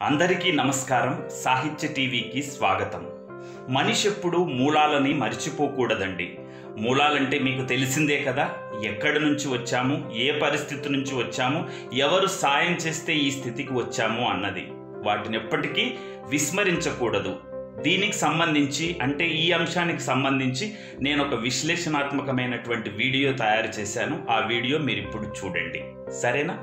అందరికీ నమస్కారం సాహిత్య టీవీకి స్వాగతం మనిషి ఎప్పుడు మూలాలని మర్చిపోకూడదండి మూలాలంటే మీకు తెలిసిందే కదా ఎక్కడి నుంచి వచ్చాము ఏ పరిస్థితి నుంచి వచ్చాము ఎవరు సాయం చేస్తే ఈ స్థితికి వచ్చాము అన్నది వాటిని ఎప్పటికీ విస్మరించకూడదు దీనికి సంబంధించి అంటే ఈ అంశానికి సంబంధించి నేను ఒక విశ్లేషణాత్మకమైనటువంటి వీడియో తయారు చేశాను ఆ వీడియో మీరు ఇప్పుడు చూడండి సరేనా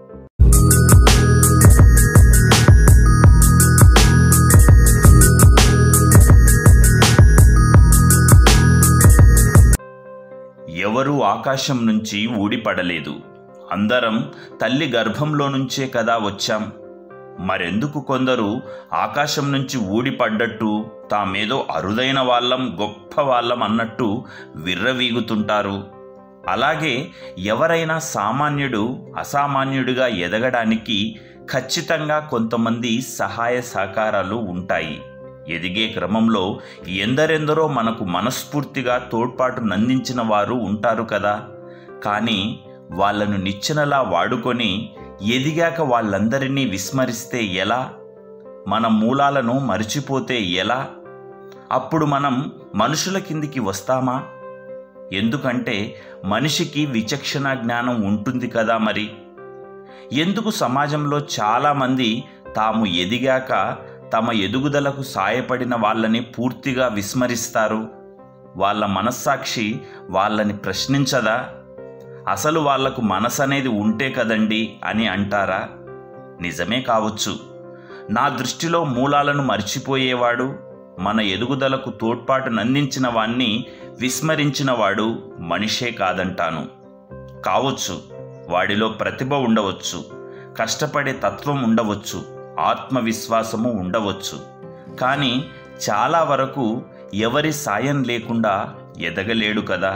ఎవరు ఆకాశం నుంచి ఊడిపడలేదు అందరం తల్లి గర్భంలో నుంచే కదా వచ్చాం మరెందుకు కొందరు ఆకాశం నుంచి ఊడిపడ్డట్టు తామేదో అరుదైన వాళ్ళం గొప్ప వాళ్ళం అన్నట్టు విర్రవీగుతుంటారు అలాగే ఎవరైనా సామాన్యుడు అసామాన్యుడిగా ఎదగడానికి ఖచ్చితంగా కొంతమంది సహాయ సహకారాలు ఉంటాయి ఎదిగే క్రమంలో ఎందరెందరో మనకు మనస్ఫూర్తిగా తోడ్పాటు నందించిన వారు ఉంటారు కదా కానీ వాళ్ళను నిచ్చెనలా వాడుకొని ఎదిగాక వాళ్ళందరినీ విస్మరిస్తే ఎలా మన మూలాలను మరిచిపోతే ఎలా అప్పుడు మనం మనుషుల కిందికి వస్తామా ఎందుకంటే మనిషికి విచక్షణ జ్ఞానం ఉంటుంది కదా మరి ఎందుకు సమాజంలో చాలామంది తాము ఎదిగాక తమ ఎదుగుదలకు సాయపడిన వాళ్ళని పూర్తిగా విస్మరిస్తారు వాళ్ళ మనస్సాక్షి వాళ్ళని ప్రశ్నించదా అసలు వాళ్లకు మనసు అనేది ఉంటే కదండి అని అంటారా నిజమే కావచ్చు నా దృష్టిలో మూలాలను మర్చిపోయేవాడు మన ఎదుగుదలకు తోడ్పాటు నందించిన వాణ్ణి విస్మరించిన వాడు మనిషే కాదంటాను కావచ్చు వాడిలో ప్రతిభ ఉండవచ్చు కష్టపడే తత్వం ఉండవచ్చు ఆత్మవిశ్వాసము ఉండవచ్చు కానీ చాలా వరకు ఎవరి సాయం లేకుండా ఎదగలేడు కదా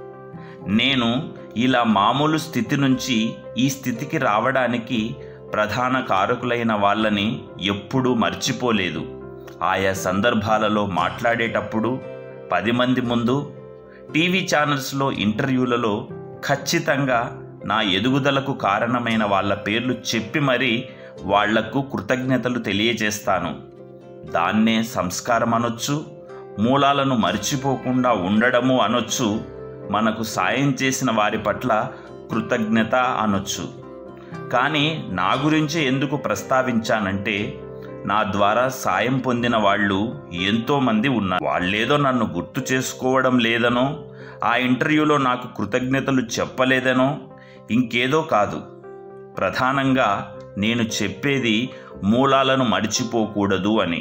నేను ఇలా మామూలు స్థితి నుంచి ఈ స్థితికి రావడానికి ప్రధాన కారకులైన వాళ్ళని ఎప్పుడూ మర్చిపోలేదు ఆయా సందర్భాలలో మాట్లాడేటప్పుడు పది మంది ముందు టీవీ ఛానల్స్లో ఇంటర్వ్యూలలో ఖచ్చితంగా నా ఎదుగుదలకు కారణమైన వాళ్ళ పేర్లు చెప్పి మరీ వాళ్లకు కృతజ్ఞతలు తెలియజేస్తాను దాన్నే సంస్కారం అనొచ్చు మూలాలను మర్చిపోకుండా ఉండడము అనొచ్చు మనకు సాయం చేసిన వారి పట్ల కృతజ్ఞత అనొచ్చు కానీ నా గురించే ఎందుకు ప్రస్తావించానంటే నా ద్వారా సాయం పొందిన వాళ్ళు ఎంతోమంది ఉన్నారు వాళ్ళేదో నన్ను గుర్తు చేసుకోవడం లేదనో ఆ ఇంటర్వ్యూలో నాకు కృతజ్ఞతలు చెప్పలేదనో ఇంకేదో కాదు ప్రధానంగా నేను చెప్పేది మూలాలను మర్చిపోకూడదు అని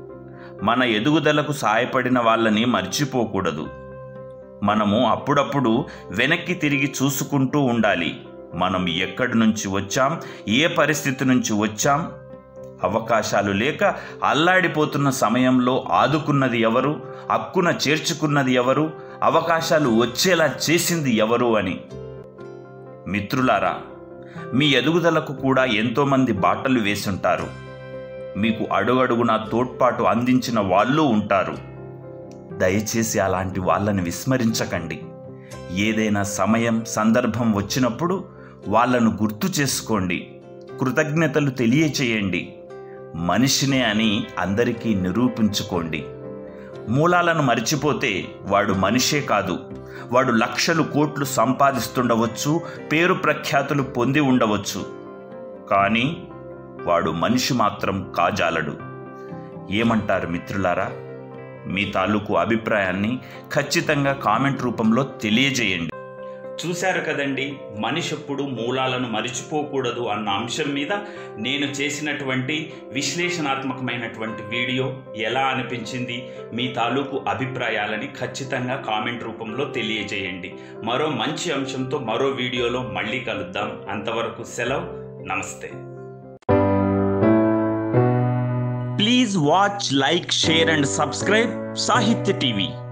మన ఎదుగుదలకు సాయపడిన వాళ్ళని మర్చిపోకూడదు మనము అప్పుడప్పుడు వెనక్కి తిరిగి చూసుకుంటూ ఉండాలి మనం ఎక్కడి నుంచి వచ్చాం ఏ పరిస్థితి నుంచి వచ్చాం అవకాశాలు లేక అల్లాడిపోతున్న సమయంలో ఆదుకున్నది ఎవరు హక్కున చేర్చుకున్నది ఎవరు అవకాశాలు వచ్చేలా చేసింది ఎవరు అని మిత్రులారా మీ ఎదుగుదలకు కూడా ఎంతోమంది బాటలు వేసుంటారు మీకు అడుగడుగున తోడ్పాటు అందించిన వాళ్ళు ఉంటారు దయచేసి అలాంటి వాళ్ళని విస్మరించకండి ఏదైనా సమయం సందర్భం వచ్చినప్పుడు వాళ్ళను గుర్తు చేసుకోండి కృతజ్ఞతలు తెలియచేయండి మనిషినే అని అందరికీ నిరూపించుకోండి మూలాలను మర్చిపోతే వాడు మనిషే కాదు వాడు లక్షలు కోట్లు సంపాదిస్తుండవచ్చు పేరు ప్రఖ్యాతులు పొంది ఉండవచ్చు కానీ వాడు మనిషి మాత్రం కాజాలడు ఏమంటారు మిత్రులారా మీ తాలూకు అభిప్రాయాన్ని ఖచ్చితంగా కామెంట్ రూపంలో తెలియజేయండి చూశారు కదండి మనిషి ఎప్పుడు మూలాలను మరిచిపోకూడదు అన్న అంశం మీద నేను చేసినటువంటి విశ్లేషణాత్మకమైనటువంటి వీడియో ఎలా అనిపించింది మీ తాలూకు అభిప్రాయాలని ఖచ్చితంగా కామెంట్ రూపంలో తెలియజేయండి మరో మంచి అంశంతో మరో వీడియోలో మళ్ళీ కలుద్దాం అంతవరకు సెలవు నమస్తే please watch like share and subscribe Sahitya TV